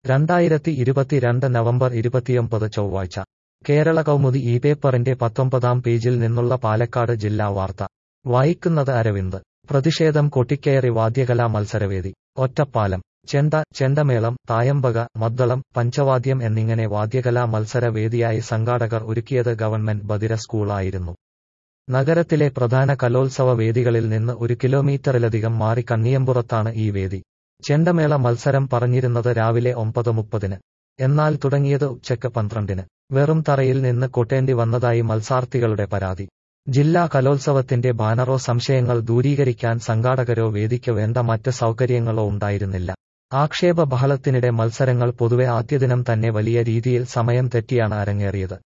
രണ്ടായിരത്തി ഇരുപത്തിരണ്ട് നവംബർ ഇരുപത്തിയൊമ്പത് ചൊവ്വാഴ്ച കേരള കൗമുദി ഈ പേപ്പറിന്റെ പത്തൊമ്പതാം പേജിൽ നിന്നുള്ള പാലക്കാട് ജില്ലാ വാർത്ത വായിക്കുന്നത് അരവിന്ദ് പ്രതിഷേധം കൊട്ടിക്കയറി വാദ്യകലാ മത്സരവേദി ഒറ്റപ്പാലം ചെണ്ട ചെണ്ടമേളം തായമ്പക മദ്ദളം പഞ്ചവാദ്യം എന്നിങ്ങനെ വാദ്യകലാ മത്സര വേദിയായി സംഘാടകർ ഒരുക്കിയത് ഗവൺമെന്റ് ബദിര സ്കൂളായിരുന്നു നഗരത്തിലെ പ്രധാന കലോത്സവ വേദികളിൽ നിന്ന് ഒരു കിലോമീറ്ററിലധികം മാറി കണ്ണിയമ്പുറത്താണ് ഈ വേദി ചെണ്ടമേള മത്സരം പറഞ്ഞിരുന്നത് രാവിലെ ഒമ്പത് മുപ്പതിന് എന്നാൽ തുടങ്ങിയത് ഉച്ചയ്ക്ക് പന്ത്രണ്ടിന് വെറും തറയിൽ നിന്ന് കൊട്ടേണ്ടി വന്നതായി മത്സാർത്ഥികളുടെ പരാതി ജില്ലാ കലോത്സവത്തിന്റെ ബാനറോ സംശയങ്ങൾ ദൂരീകരിക്കാൻ സംഘാടകരോ വേദിക്ക് വേണ്ട മറ്റ് സൗകര്യങ്ങളോ ഉണ്ടായിരുന്നില്ല ആക്ഷേപ ബഹളത്തിനിടെ മത്സരങ്ങൾ പൊതുവെ ആദ്യദിനം തന്നെ വലിയ രീതിയിൽ സമയം തെറ്റിയാണ് അരങ്ങേറിയത്